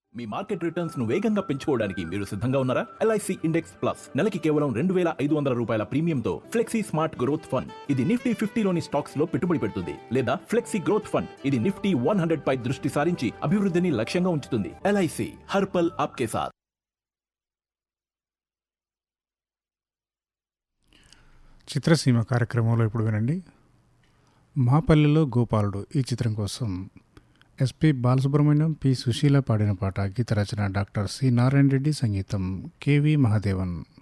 మీ market returns ను వేగంగా పెంచుకోవడానికి మీరు సిద్ధంగా ఉన్నారా ఎల్ఐసి ఇండెక్స్ ప్లస్ నెలకి కేవలం రెండు వేల ఐదు వందల రూపాయల ప్రీమియంతో ఫ్లెక్సీ స్మార్ట్ గ్రోత్ ఫండ్ ఇది నిఫ్టీ ఫిఫ్టీలోని స్టాక్స్ లో పెట్టుబడి పెడుతుంది లేదా ఫ్లెక్సీ గ్రోత్ ఫండ్ ఇది నిఫ్టీ వన్ హండ్రెడ్ పై దృష్టి సారించి అభివృద్ధిని లక్ష్యంగా ఉంచుతుంది ఎల్ఐసి హర్పల్ ఆప్కే సాత్ చిత్రసీమ కార్యక్రమంలో ఇప్పుడు వినండి మా పల్లెలో గోపాలుడు ఈ చిత్రం కోసం ఎస్పి బాలసుబ్రహ్మణ్యం పి సుశీల పాడిన పాట గీత రచన డాక్టర్ సి నారాయణ రెడ్డి సంగీతం కెవి మహాదేవన్